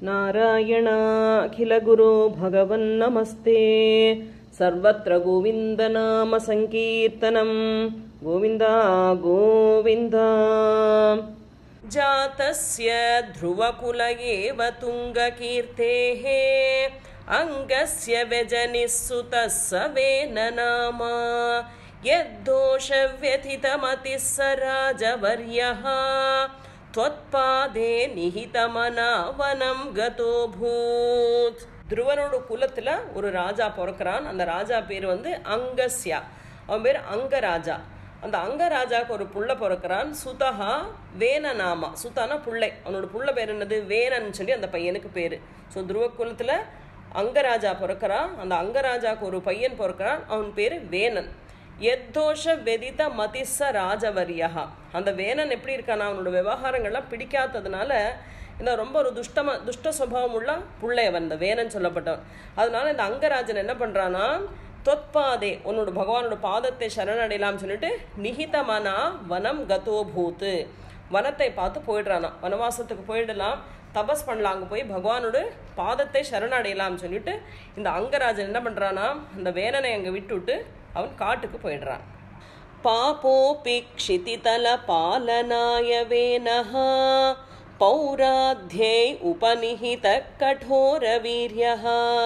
नारायणाखिलगुरो भगवन्नमस्ते सर्वत्र गोविन्दनामसङ्कीर्तनं गोविन्द गोविन्द जातस्य ध्रुवकुल एव तुङ्गकीर्तेः अङ्गस्य व्यजनिः सुतः स वेन नाम यद्दोषव्यथितमतिः स राजवर्यः त्वत्पादे நிஹிதமனா வனம் கதோபூத் துருவனோட குலத்துல ஒரு ராஜா பிறக்கிறான் அந்த ராஜா பேர் வந்து அங்கஸ்யா அவன் பேர் அங்கராஜா அந்த அங்கராஜாவுக்கு ஒரு புள்ள பிறக்கிறான் சுதஹா வேனநாமா சுதானா புள்ளை அவனோட புள்ள பேர் என்னது வேனன்னு சொல்லி அந்த பையனுக்கு பேர் ஸோ துருவ குலத்தில் அங்கராஜா பிறக்கிறான் அந்த அங்கராஜாவுக்கு ஒரு பையன் பிறக்கிறான் அவன் பேர் வேனன் எத்தோஷ வெதித மதிச ராஜவரியா அந்த வேனன் எப்படி இருக்கானா அவனோட விவகாரங்கள்லாம் பிடிக்காததுனால இந்த ரொம்ப ஒரு துஷ்டம துஷ்ட சுபாவம் உள்ள புள்ளையவன் இந்த வேனன் சொல்லப்பட்டவன் அதனால இந்த அங்கராஜன் என்ன பண்ணுறான்னா தொத்பாதே உன்னோட பகவானோட பாதத்தை சரணடையலாம்னு சொல்லிட்டு நிகிதமனா வனம் கதோபூத்து வனத்தை பார்த்து போயிடுறானா வனவாசத்துக்கு போயிடலாம் தபஸ் பண்ணலாம் அங்கே போய் பகவானோட பாதத்தை சரணடையலாம்னு சொல்லிட்டு இந்த அங்கராஜன் என்ன பண்ணுறானா அந்த வேனனை அங்கே விட்டுவிட்டு அவன் காட்டுக்கு போயிடுறான் பாபோபி க்ஷிதிதல பாலனாய வேனः पौराध्ये उपनिहितः कठोरवीर्यः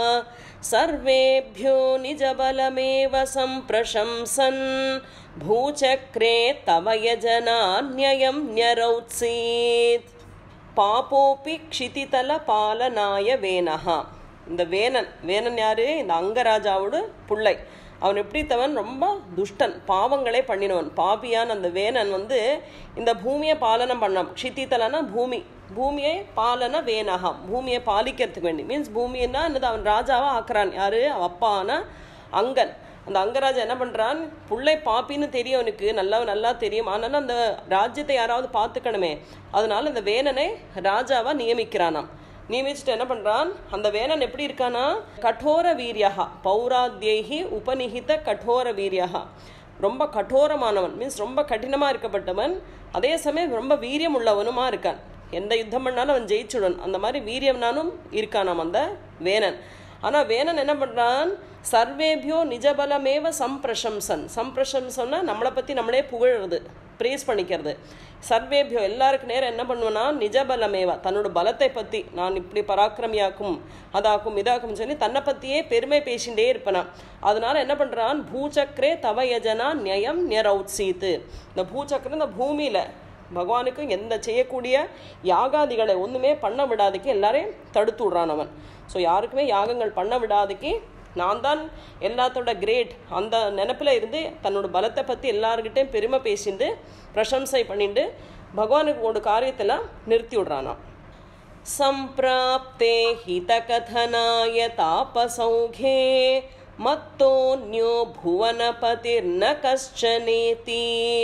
सर्वेभ्यो निजबलमेव सम्प्रशंसन् भूचक्रे तव यजनान्ययं न्यरौत्सीत् பாப்போப்பி க்ஷிதிதல பாலனாய வேனஹா இந்த வேனன் வேனன் யாரு இந்த அங்கராஜாவோட புள்ளை அவன் எப்படித்தவன் ரொம்ப துஷ்டன் பாவங்களே பண்ணினவன் பாபியான் அந்த வேனன் வந்து இந்த பூமியை பாலனம் பண்ணான் க்ஷிதிதலனா பூமி பூமியை பாலன வேனஹா பூமியை பாலிக்கிறதுக்கு வேண்டி மீன்ஸ் பூமின்னா என்னது அவன் ராஜாவா ஆக்குறான் யாரு அவன் அப்பானா அங்கன் அந்த அங்கராஜா என்ன பண்ணுறான் புள்ளை பாப்பின்னு தெரியும் அவனுக்கு நல்லா நல்லா தெரியும் ஆனாலும் அந்த ராஜ்யத்தை யாராவது பார்த்துக்கணுமே அதனால இந்த வேனனை ராஜாவா நியமிக்கிறானாம் நியமிச்சுட்டு என்ன பண்ணுறான் அந்த வேனன் எப்படி இருக்கானா கठोर வீரியகா பௌராத்யேகி உபநிகித கठोर வீரியகா ரொம்ப கठोரமானவன் மீன்ஸ் ரொம்ப கடினமாக இருக்கப்பட்டவன் அதே சமயம் ரொம்ப வீரியம் உள்ளவனுமா இருக்கான் எந்த யுத்தம் பண்ணாலும் அவன் ஜெயிச்சுடன் அந்த மாதிரி வீரியம்னாலும் இருக்கானாம் அந்த வேனன் ஆனால் வேனன் என்ன பண்ணுறான் சர்வேபியோ நிஜபலமேவ சம்பிரசம்சன் சம்பிரசம்சன்னா நம்மளை பற்றி நம்மளே புகழ்றது ப்ரேஸ் பண்ணிக்கிறது சர்வேபியோ எல்லாருக்கு நேரம் என்ன பண்ணுவேன்னா நிஜபலமேவா தன்னோட பலத்தை பற்றி நான் இப்படி பராக்கிரமியாக்கும் அதாக்கும் இதாக்கும் சொல்லி தன்னை பற்றியே பெருமை பேசிகிட்டே இருப்பேனா அதனால என்ன பண்ணுறான் பூச்சக்கரே தவ யஜனா நியம் நியரவுட்சீத்து இந்த பூச்சக்கரம் இந்த பூமியில் பகவானுக்கு எந்த செய்யக்கூடிய யாகாதிகளை ஒன்றுமே பண்ண விடாதுக்கு எல்லாரையும் தடுத்து விட்றான் அவன் ஸோ யாருக்குமே யாகங்கள் பண்ண விடாதுக்கு நான் தான் எல்லாத்தோட கிரேட் அந்த நினப்பில் இருந்து தன்னோட பலத்தை பற்றி எல்லாருக்கிட்டையும் பெருமை பேசிட்டு பிரசம்சை பண்ணிட்டு பகவானுக்கு ஒரு காரியத்தெல்லாம் நிறுத்தி விடுறானாம் सम्प्राप्ते हितकथनाय तापसौघे मत्तोऽन्यो भुवनपतिर्न कश्चनेति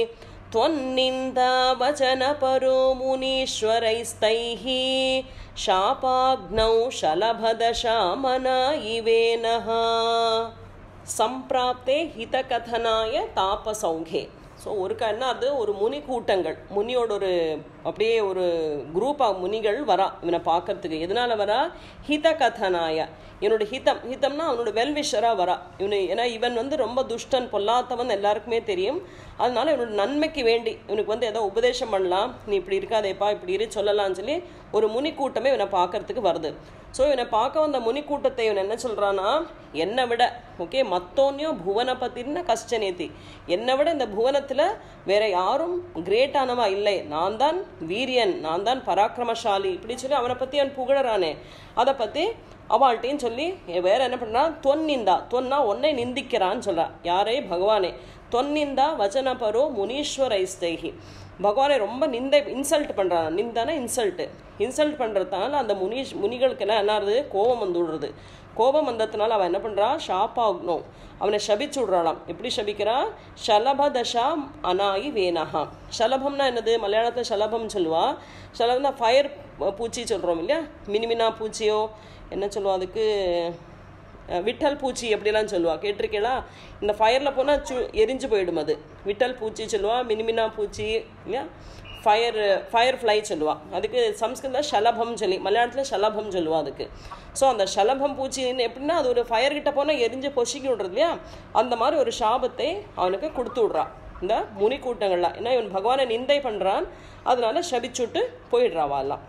त्वन्निन्दावचनपरो मुनीश्वरैस्तैः शापाग्नौ शलभदशामना इवेनः सम्प्राप्ते हितकथनाय तापसौघे ஸோ ஒரு கண்ணா அது ஒரு முனி கூட்டங்கள் முனியோட ஒரு அப்படியே ஒரு குரூப் ஆஃப் முனிகள் வரா இவனை பார்க்கறதுக்கு எதனால வரா ஹித கதனாய இவனோட ஹிதம் ஹிதம்னா அவனோட வெல்விஷராக வரா இவனு ஏன்னா இவன் வந்து ரொம்ப துஷ்டன் பொல்லாத்தவன் எல்லாருக்குமே தெரியும் அதனால இவனோட நன்மைக்கு வேண்டி இவனுக்கு வந்து ஏதோ உபதேசம் பண்ணலாம் நீ இப்படி இருக்காதேப்பா இப்படி இரு சொல்லலாம்னு சொல்லி ஒரு முனி கூட்டமே இவனை பார்க்கறதுக்கு வருது ஸோ இவனை பார்க்க வந்த முனி கூட்டத்தை இவன் என்ன சொல்கிறான்னா என்னை விட ஓகே மத்தோன்யும் புவனபத்தின்னு கஷ்டநேத்தி என்னை விட இந்த புவனத்தில் வேற யாரும் கிரேட்டானவா இல்லை நான் தான் வீரியன் நான் தான் பராக்கிரமசாலி இப்படி சொல்லி அவனை பற்றி அவன் புகழறானே அதை பற்றி அவள்கிட்டையும் சொல்லி வேற என்ன பண்ணுறான் தொன்னிந்தா தொன்னா உன்னை நிந்திக்கிறான்னு சொல்கிறா யாரே பகவானே தொன்னிந்தா வச்சனபரோ முனீஸ்வர ஐஸ்தேகி பகவானை ரொம்ப நிந்தை இன்சல்ட் பண்ணுறான் நிந்தானா இன்சல்ட்டு இன்சல்ட் பண்ணுறதுனால அந்த முனிஷ் முனிகளுக்கெல்லாம் என்ன ஆகுது கோபம் வந்து விடுறது கோபம் வந்ததுனால அவன் என்ன பண்ணுறான் ஷாப்பாகணும் அவனை சபிச்சு விட்றாளாம் எப்படி சபிக்கிறான் ஷலபதஷா அனாயி வேனஹா ஷலபம்னா என்னது மலையாளத்தில் ஷலபம் சொல்லுவா ஷலபம்னா ஃபயர் பூச்சி சொல்கிறோம் இல்லையா மினிமினா பூச்சியோ என்ன சொல்லுவோம் அதுக்கு விட்டல் பூச்சி அப்படிலாம் சொல்லுவா கேட்டிருக்கீங்களா இந்த ஃபயரில் போனால் சு எரிஞ்சு போயிடும் அது விட்டல் பூச்சி சொல்லுவா மினிமினா பூச்சி இல்லையா ஃபயர் ஃபயர் ஃப்ளை சொல்லுவா அதுக்கு சம்ஸ்கிருதம் ஷலபம் சொல்லி மலையாளத்தில் ஷலபம் சொல்லுவா அதுக்கு ஸோ அந்த ஷலபம் பூச்சின்னு எப்படின்னா அது ஒரு ஃபயர் கிட்ட போனால் எரிஞ்சு பொசுக்கி விடுறது இல்லையா அந்த மாதிரி ஒரு சாபத்தை அவனுக்கு கொடுத்து விட்றான் இந்த முனி கூட்டங்கள்லாம் ஏன்னா இவன் பகவானை நிந்தை பண்ணுறான் அதனால சபிச்சுட்டு போயிடுறாவாலாம்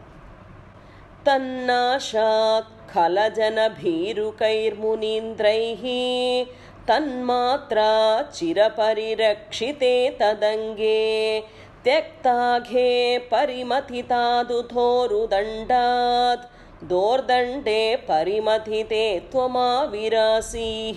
तन्नाशात् खलजनभीरुकैर्मुनीन्द्रैः तन्मात्रा चिरपरिरक्षिते तदङ्गे त्यक्ताघे परिमथितादुधोरुदण्डात् दोर्दण्डे परिमथिते त्वमाविरासीः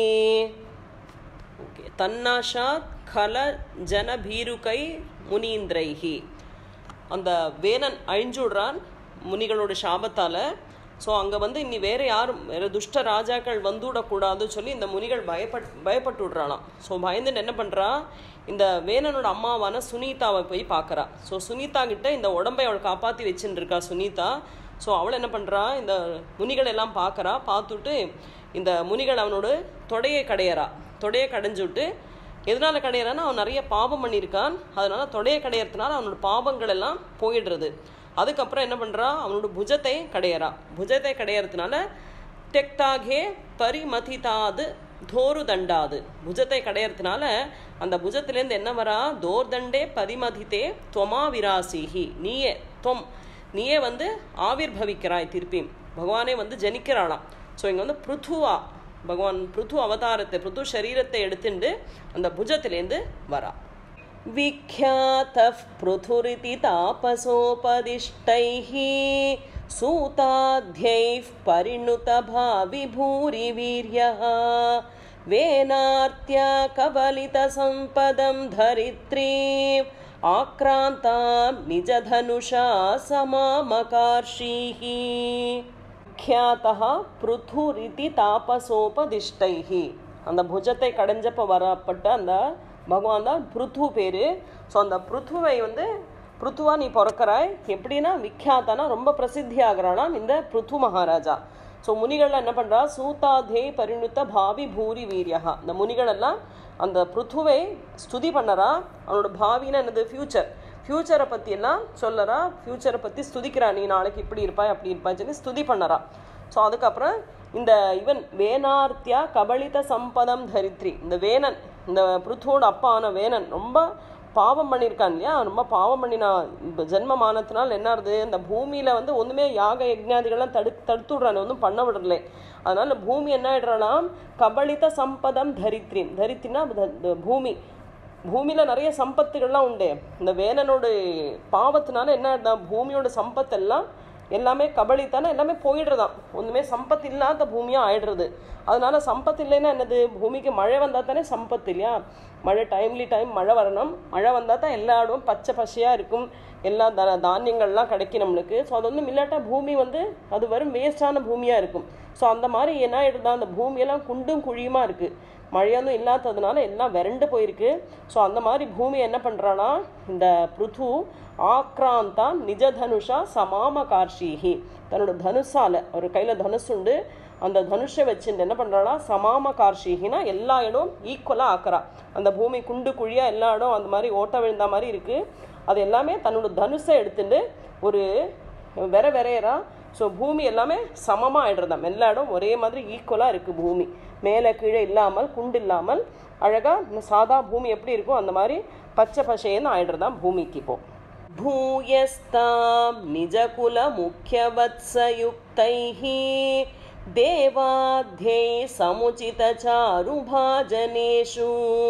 ஓகே தன்னாஷாத் கல ஜனபீருகை முனீந்திரைஹி அந்த வேனன் அழிஞ்சுடுறான் முனிகளோட சாபத்தால் ஸோ அங்கே வந்து இனி வேறு யாரும் வேறு துஷ்ட ராஜாக்கள் வந்துவிடக்கூடாதுன்னு சொல்லி இந்த முனிகள் பயப்பட் பயப்பட்டு விட்றாளாம் ஸோ பயந்துட்டு என்ன பண்ணுறா இந்த வேணனோட அம்மாவான சுனீதாவை போய் பார்க்குறா ஸோ சுனீதா கிட்ட இந்த உடம்பை அவள் காப்பாற்றி வச்சுட்டு இருக்கா சுனீதா ஸோ அவள் என்ன பண்ணுறா இந்த முனிகள் எல்லாம் பார்க்குறா பார்த்துட்டு இந்த முனிகள் அவனோட தொடையை கடையறா தொடையை கடைஞ்சுட்டு எதனால கடையிறான்னா அவன் நிறைய பாவம் பண்ணியிருக்கான் அதனால தொடையை கடையறதுனால அவனோட பாவங்கள் எல்லாம் போயிடுறது அதுக்கப்புறம் என்ன பண்ணுறா அவனோட புஜத்தை கடையறா புஜத்தை கடையறதுனால டெக்டாகே பரிமதிதாது தோரு தண்டாது புஜத்தை கடையறதுனால அந்த புஜத்திலேருந்து என்ன வரா தோர் தண்டே பரிமதித்தே துவமா விராசிஹி நீயே தொம் நீயே வந்து ஆவிர் பவிக்கிறாய் திருப்பியும் பகவானே வந்து ஜனிக்கிறாளாம் ஸோ இங்கே வந்து பிருத்துவா பகவான் பிருத்து அவதாரத்தை பிருத்து சரீரத்தை எடுத்துட்டு அந்த புஜத்திலேருந்து வரா विख्यातः पृथुरिति तापसोपदिष्टैः सूताध्यैः परिणुतभाविभूरिवीर्यः वेनार्त्या कबलितसम्पदं धरित्री आक्रान्तां निजधनुषा समामकार्षीः விக்யாத்தா பிருத்துரிதி தாபசோபதிஷ்டைஹி அந்த புஜத்தை கடைஞ்சப்ப வரப்பட்ட அந்த பகவான் தான் பிருத்து பேர் ஸோ அந்த பிருத்துவை வந்து பிருத்துவா நீ பிறக்கிறாய் எப்படின்னா விக்யாத்தானா ரொம்ப பிரசித்தி ஆகிறானாம் இந்த பிருத்து மகாராஜா ஸோ முனிகள்லாம் என்ன பண்ணுறா சூதாதே பரிணுத்த பாவி பூரி வீரியா இந்த முனிகளெல்லாம் அந்த பிருத்துவை ஸ்துதி பண்ணறா அவனோட பாவின்னா என்னது ஃப்யூச்சர் ஃப்யூச்சரை பற்றியெல்லாம் சொல்லறா ஃப்யூச்சரை பற்றி ஸ்துதிக்கிறா நீ நாளைக்கு இப்படி இருப்பாய் அப்படி இருப்பாய் சொல்லி ஸ்துதி பண்ணறா ஸோ அதுக்கப்புறம் இந்த இவன் வேனார்த்தியா கபலித சம்பதம் தரித்ரி இந்த வேணன் இந்த பிருத்துவோட அப்பான வேணன் ரொம்ப பாவம் பண்ணியிருக்கான் இல்லையா ரொம்ப பாவம் பண்ணினா இப்போ ஜென்மமானத்தினால் என்ன ஆகுது இந்த பூமியில் வந்து ஒன்றுமே யாக யஜ்ஞாதிகள்லாம் தடு தடுத்து விட்றான் ஒன்றும் பண்ண விடலை அதனால் பூமி என்ன ஆயிடுறானாம் கபலித சம்பதம் தரித்ரி தரித்தினா பூமி பூமியில் நிறைய சம்பத்துகள்லாம் உண்டு இந்த வேனனோட பாவத்தினால என்ன ஆயிடுதான் பூமியோட சம்பத்தெல்லாம் எல்லாமே கபலித்தானே எல்லாமே போயிடுறதாம் ஒன்றுமே சம்பத்து இல்லாத பூமியாக ஆயிடுறது அதனால சம்பத்து இல்லைன்னா என்னது பூமிக்கு மழை வந்தால் தானே சம்பத்து இல்லையா மழை டைம்லி டைம் மழை வரணும் மழை வந்தால் தான் எல்லா இடமும் பச்சை பசையாக இருக்கும் எல்லா த தானியங்கள்லாம் கிடைக்கும் நம்மளுக்கு ஸோ அது வந்து இல்லாட்டா பூமி வந்து அது வரும் வேஸ்டான பூமியாக இருக்கும் ஸோ அந்த மாதிரி என்ன ஆயிடுதா அந்த பூமியெல்லாம் குண்டும் குழியுமா இருக்குது மழையாந்தும் இல்லாததுனால எல்லாம் வறண்டு போயிருக்கு ஸோ அந்த மாதிரி பூமி என்ன பண்ணுறான்னா இந்த பிருத்து ஆக்ராந்தா நிஜ தனுஷா சமாம கார்ஷிஹி தன்னோட தனுஷால ஒரு கையில் தனுஷ் உண்டு அந்த தனுஷை வச்சுட்டு என்ன பண்ணுறானா சமாம கார்ஷிகினா எல்லா இடம் ஈக்குவலாக ஆக்குறா அந்த பூமி குண்டு குழியாக எல்லா இடம் அந்த மாதிரி ஓட்ட விழுந்த மாதிரி இருக்குது அது எல்லாமே தன்னோட தனுஷை எடுத்துட்டு ஒரு வெற வெறையறா ஸோ பூமி எல்லாமே சமமாக ஆயிடுறதாம் எல்லா இடம் ஒரே மாதிரி ஈக்குவலாக இருக்குது பூமி மேலே கீழே இல்லாமல் குண்டு இல்லாமல் அழகாக சாதா பூமி எப்படி இருக்கோ அந்த மாதிரி பச்சை பசைன்னு ஆயிடுறதாம் பூமிக்கு இப்போ भूयस्तां निजकुलमुख्यवत्सयुक्तैः देवाध्यैः समुचितचारुभाजनेषु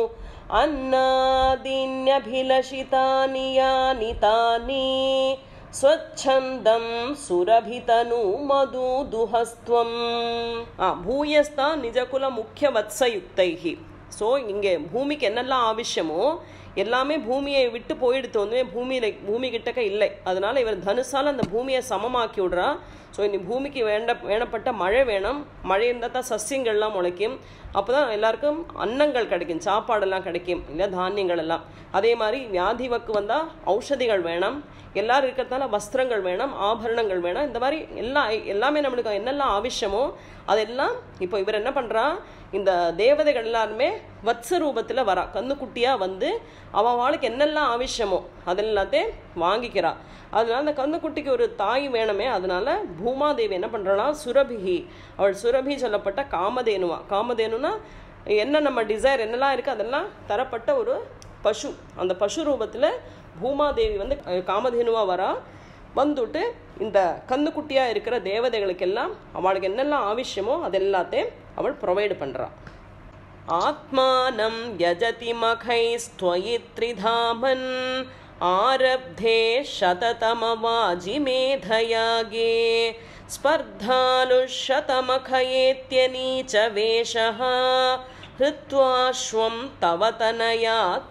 अन्नादीन्यभिलषितानि यानि तानि स्वच्छन्दं सुरभितनु मधुदुहस्त्वम् भूयस्ता निजकुलमुख्यवत्सयुक्तैः ஸோ இங்கே பூமிக்கு என்னெல்லாம் ஆവശ്யமோ எல்லாமே பூமியை விட்டு போயிடுத்து வந்து பூமியில் பூமி கிட்டக்க இல்லை அதனால இவர் தனுசால் அந்த பூமியை சமமாக்கி விடுறா ஸோ இனி பூமிக்கு வேண்ட வேணப்பட்ட மழை வேணும் மழை இருந்தால் தான் சஸ்யங்கள்லாம் முளைக்கும் அப்போ தான் எல்லாருக்கும் அன்னங்கள் கிடைக்கும் சாப்பாடெல்லாம் கிடைக்கும் இல்லை தானியங்கள் எல்லாம் அதே மாதிரி வியாதிவக்கு வந்தால் ஔஷதிகள் வேணும் எல்லாரும் இருக்கிறதால வஸ்திரங்கள் வேணும் ஆபரணங்கள் வேணும் இந்த மாதிரி எல்லா எல்லாமே நம்மளுக்கு என்னெல்லாம் ஆവശ്யமோ அதெல்லாம் இப்போ இவர் என்ன பண்ணுறா இந்த தேவதைகள் எல்லாருமே வத்ச ரூபத்தில் வரா கண்ணுக்குட்டியாக வந்து அவன் வாழ்க்கை என்னெல்லாம் ஆവശ്யமோ அதெல்லாத்தையும் வாங்கிக்கிறா அதனால அந்த கந்துக்குட்டிக்கு ஒரு தாய் வேணுமே அதனால பூமாதேவி என்ன பண்ணுறாளா சுரபிகி அவள் சுரபி சொல்லப்பட்ட காமதேனுவா காமதேனுனா என்ன நம்ம டிசைர் என்னெல்லாம் இருக்குது அதெல்லாம் தரப்பட்ட ஒரு பசு அந்த பசு ரூபத்தில் பூமாதேவி வந்து அஹ், காமதேனுவா வரா வந்துட்டு இந்த கந்துக்குட்டியாக இருக்கிற தேவதைகளுக்கெல்லாம் அவளுக்கு என்னெல்லாம் ஆവശ്யமோ அதெல்லாத்தையும் அவள் ப்ரொவைடு பண்ணுறா आत्मानं यजति मखैस्त्वयि त्रिधामन् आरब्धे शततमवाजिमेधयागे स्पर्धानुशतमखयेत्यनीचवेषः हृत्वाश्वं तव तनयात्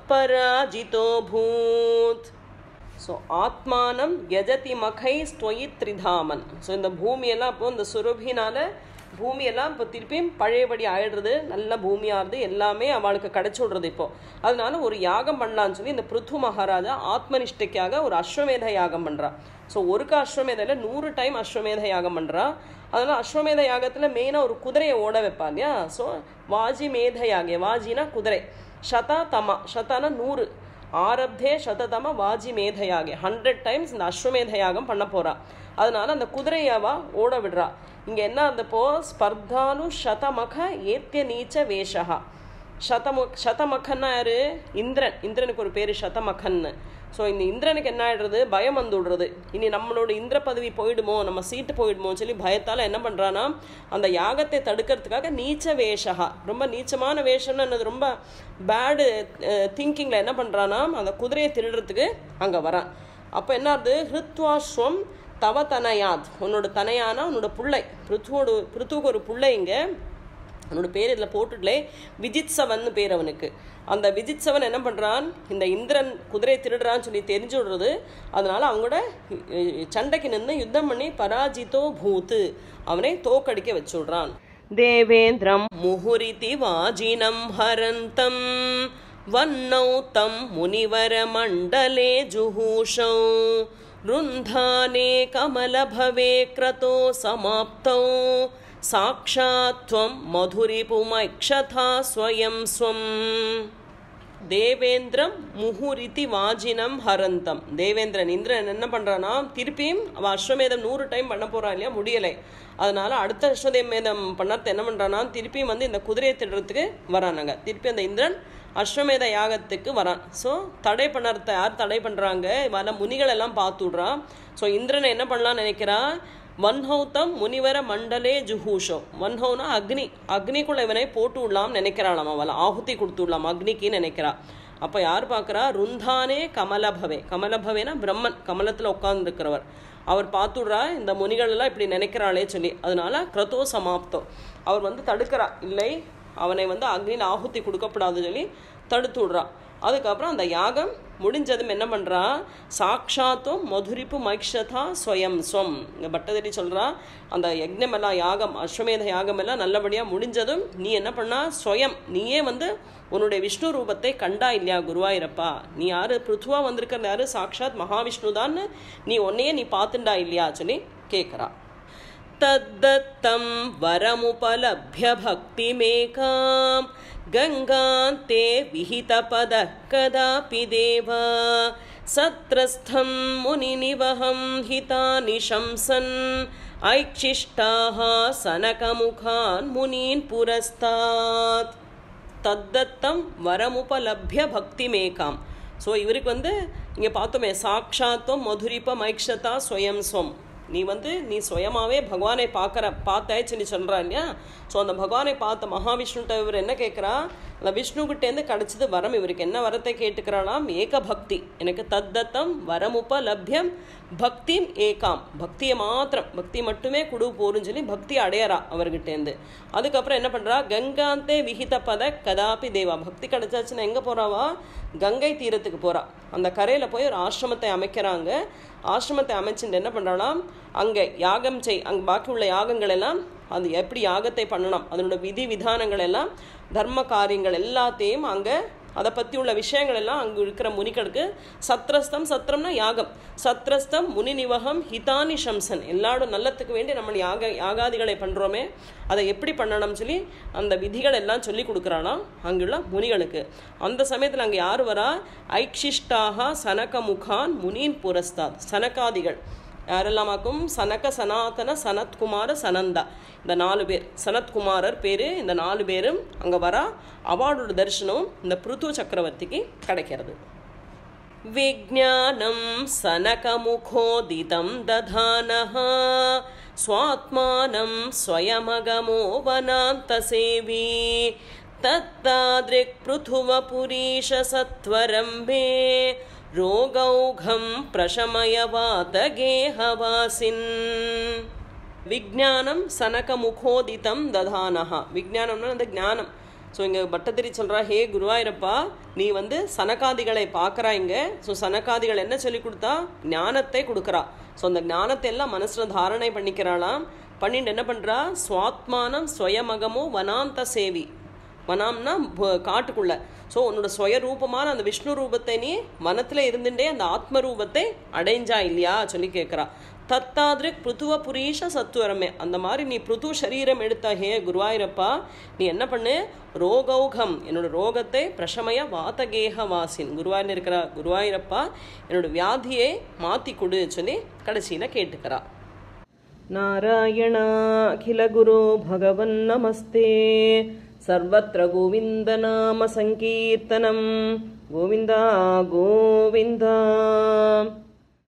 पराजितोऽभूत् ஸோ ஆத்மானம் யஜதி மகை ஸ்வயி த்ரிதாமன் ஸோ இந்த பூமியெல்லாம் அப்போ இந்த சுரபினால பூமியெல்லாம் இப்போ திருப்பியும் பழையபடி ஆயிடுறது நல்ல பூமியாகுது எல்லாமே அவளுக்கு கிடைச்சி விடுறது இப்போ அதனால ஒரு யாகம் பண்ணலான்னு சொல்லி இந்த பிருத்து மகாராஜா ஆத்மனிஷ்டைக்காக ஒரு அஸ்வமேத யாகம் பண்ணுறா ஸோ ஒருக்க அஸ்வமேதையில் நூறு டைம் அஸ்வமேத யாகம் பண்ணுறா அதனால் அஸ்வமேத யாகத்தில் மெயினாக ஒரு குதிரையை ஓட வைப்பா இல்லையா ஸோ வாஜி மேத யாகே வாஜினா குதிரை ஷதா தமா ஷதானா நூறு ஆரப்தே சததம வாஜி மேதையாகி ஹண்ட்ரட் டைம்ஸ் இந்த அஸ்வமேத யாகம் பண்ண போறா அதனால அந்த குதிரையாவா ஓட விடுறா இங்க என்ன இருந்தப்போ ஸ்பர்தானு சதமக ஏத்திய நீச்ச வேஷகா சதமு சதமகன்னா யாரு இந்திரன் இந்திரனுக்கு ஒரு பேரு சதமகன்னு ஸோ இந்த இந்திரனுக்கு என்ன ஆயிடுறது பயம் வந்து விடுறது இனி நம்மளோட இந்திர பதவி போயிடுமோ நம்ம சீட்டு போயிடுமோன்னு சொல்லி பயத்தால் என்ன பண்ணுறான்னா அந்த யாகத்தை தடுக்கிறதுக்காக நீச்ச வேஷகா ரொம்ப நீச்சமான வேஷம்னு என்னது ரொம்ப பேடு திங்கிங்கில் என்ன பண்ணுறான்னா அந்த குதிரையை திருடுறதுக்கு அங்கே வரான் அப்போ என்ன ஆகுது ஹிருத்வாஸ்வம் தவ தனயாத் உன்னோட தனையானா உன்னோட புள்ளை பிருத்துவோட பிருத்துவுக்கு ஒரு புள்ளை இங்கே அவனோட பேர் இதில் போட்டுட்டலே விஜித்சவன் பேர் அவனுக்கு அந்த விஜித்சவன் என்ன பண்ணுறான் இந்த இந்திரன் குதிரை திருடுறான்னு சொல்லி தெரிஞ்சு விடுறது அதனால அவங்களோட அஹ், சண்டைக்கு நின்று யுத்தம் பண்ணி பராஜிதோ பூத்து அவனை தோக்கடிக்க வச்சு விடுறான் தேவேந்திரம் முகுரிதி வாஜினம் ஹரந்தம் வன்னௌ தம் முனிவர மண்டலே ஜுஹூஷௌ रुन्धाने कमलभवे क्रतो समाप्तौ साक्षात् त्वं मधुरिपुमैक्षथा स्वयं स्वम् தேவேந்திரம் முஹுரிதி வாஜினம் ஹரந்தம் தேவேந்திரன் இந்திரன் என்ன பண்ணுறான்னா திருப்பியும் அவன் அஸ்வமேதம் நூறு டைம் பண்ண போகிறான் இல்லையா முடியலை அதனால அடுத்த அஸ்வமேதம் பண்ணறது என்ன பண்ணுறான்னா திருப்பியும் வந்து இந்த குதிரையை திடுறதுக்கு வரானாங்க திருப்பி அந்த இந்திரன் அஸ்வமேத யாகத்துக்கு வரான் ஸோ தடை பண்ணறத யார் தடை பண்ணுறாங்க வர முனிகள் எல்லாம் பார்த்து விட்றான் ஸோ இந்திரனை என்ன பண்ணலாம்னு நினைக்கிறா வன்ஹௌத்தம் முனிவர மண்டலே ஜுஹூஷோ வன்ஹௌனா அக்னி அக்னிக்குள்ள இவனை போட்டு விடலாம் நினைக்கிறாளாம் அவள் ஆಹುತಿ கொடுத்து விடலாம் அக்னிக்கு நினைக்கிறா அப்போ யார் பார்க்குறா ருந்தானே கமலபவே கமலபவேனா பிரம்மன் கமலத்தில் உட்கார்ந்துருக்கிறவர் அவர் பார்த்துடுறா இந்த முனிகள் எல்லாம் இப்படி நினைக்கிறாளே சொல்லி அதனால கிரதோ சமாப்தம் அவர் வந்து தடுக்கிறா இல்லை அவனை வந்து அக்னியில் ஆಹುತಿ கொடுக்கப்படாதுன்னு சொல்லி தடுத்து விடுறா அதுக்கப்புறம் அந்த யாகம் முடிஞ்சதும் என்ன பண்ணுறா சாட்சாத்தும் மதுரிப்பு மைக்ஷதா ஸ்வயம் ஸ்வம் இங்கே பட்டதடி சொல்கிறா அந்த யக்ஞமெல்லாம் யாகம் அஸ்வமேத யாகம் எல்லாம் நல்லபடியாக முடிஞ்சதும் நீ என்ன பண்ணா ஸ்வயம் நீயே வந்து உன்னுடைய விஷ்ணு ரூபத்தை கண்டா இல்லையா குருவாயிரப்பா நீ யாரு பிருத்துவா வந்திருக்கிறது யாரு சாட்சாத் மகாவிஷ்ணு தான் நீ உன்னையே நீ பார்த்துண்டா இல்லையா சொல்லி கேட்குறா तद्दत्तं वरमुपलभ्य भक्तिमेकां गङ्गान्ते विहितपदः कदापि देव सत्रस्थं मुनिनिवहं हितानि शंसन् ऐक्षिष्टाः सनकमुखान् मुनीन् पुरस्तात् தத்தத்தம் வரமுபலப்ய பக்தி மேகாம் ஸோ இவருக்கு வந்து இங்கே பார்த்தோமே சாட்சாத்துவம் மதுரிப்ப மைக்ஷதா ஸ்வயம் ஸ்வம் நீ வந்து நீ சுயமாவே பகவானை பார்க்குற பார்த்தாச்சு நீ சொல்கிறா இல்லையா ஸோ அந்த பகவானை பார்த்த மகாவிஷ்ணுட்ட இவர் என்ன கேட்குறா அந்த விஷ்ணுகிட்டேருந்து கிடச்சது வரம் இவருக்கு என்ன வரத்தை கேட்டுக்கிறாளாம் ஏக பக்தி எனக்கு தத்தத்தம் வரமுப்ப லப்யம் பக்திம் ஏகாம் பக்தியை மாத்திரம் பக்தி மட்டுமே குடு போருன்னு சொல்லி பக்தி அடையறா அவர்கிட்டேருந்து அதுக்கப்புறம் என்ன பண்ணுறா கங்காந்தே விகித பத கதாபி தேவா பக்தி கிடைச்சாச்சுன்னா எங்கே போகிறாவா கங்கை தீரத்துக்கு போகிறா அந்த கரையில் போய் ஒரு ஆசிரமத்தை அமைக்கிறாங்க ஆசிரமத்தை அமைச்சுட்டு என்ன பண்ணுறாளாம் அங்கே யாகம் செய் அங்கே பாக்கி உள்ள யாகங்கள் எல்லாம் அது எப்படி யாகத்தை பண்ணணும் அதனோட விதி விதானங்கள் எல்லாம் தர்ம காரியங்கள் எல்லாத்தையும் அங்கே அதை பற்றி உள்ள விஷயங்கள் எல்லாம் அங்கே இருக்கிற முனிகளுக்கு சத்ரஸ்தம் சத்திரம்னா யாகம் சத்ரஸ்தம் முனி நிவகம் ஹிதானி சம்சன் எல்லாரும் நல்லத்துக்கு வேண்டி நம்ம யாக யாகாதிகளை பண்ணுறோமே அதை எப்படி பண்ணணும்னு சொல்லி அந்த விதிகள் எல்லாம் சொல்லி கொடுக்குறானா அங்குள்ள முனிகளுக்கு அந்த சமயத்தில் அங்கே யார் வரா ஐக்ஷிஷ்டாக சனகமுகான் முனீன் புரஸ்தாத் சனகாதிகள் யாரெல்லாமாக்கும் சனக சனாதன சனத்குமார சனந்தா இந்த நாலு பேர் சனத்குமாரர் பேர் இந்த நாலு பேரும் அங்கே வரா அவார்டோட தரிசனம் இந்த பிருத்து சக்கரவர்த்திக்கு கிடைக்கிறது விஜானம் சனகமுகோதிதம் ததானः स्वात्मानं स्वयमगमो वनान्तसेवी तत्तादृक् पृथुवपुरीशसत्वरं मे रोगौघं प्रशमयवातगेहवासिन् விஜானம் சனகமுகோதிதம் ததானஹா விஜானம்னா அந்த ஞானம் ஸோ இங்கே பட்டத்திரி சொல்கிறா ஹே குருவாயிரப்பா நீ வந்து சனகாதிகளை பார்க்குறா இங்கே ஸோ சனகாதிகள் என்ன சொல்லி கொடுத்தா ஞானத்தை கொடுக்குறா ஸோ அந்த ஞானத்தை எல்லாம் மனசில் தாரணை பண்ணிக்கிறாளாம் பண்ணிட்டு என்ன பண்ணுறா சுவாத்மானம் ஸ்வயமகமோ வனாந்த சேவி வனாம்னா ப- காட்டுக்குள்ள ஸோ உன்னோட சுயரூபமான அந்த விஷ்ணு ரூபத்தை நீ வனத்தில் இருந்துட்டே அந்த ஆத்ம ரூபத்தை அடைஞ்சா இல்லையா சொல்லி கேட்குறா தத்தாதிரிக் பிருத்துவ புரீஷ சத்துவரமே அந்த மாதிரி நீ பிருத்து சரீரம் எடுத்த ஹே குருவாயிரப்பா நீ என்ன பண்ணு ரோகௌகம் என்னோட ரோகத்தை பிரஷமய வாதகேக வாசின் குருவாயூர் இருக்கிற குருவாயூரப்பா என்னோட வியாதியை மாற்றி கொடு சொல்லி கடைசியில் கேட்டுக்கிறா नारायणाखिलगुरो भगवन्नमस्ते सर्वत्र गोविन्दनामसङ्कीर्तनं गोविन्दा गोविन्द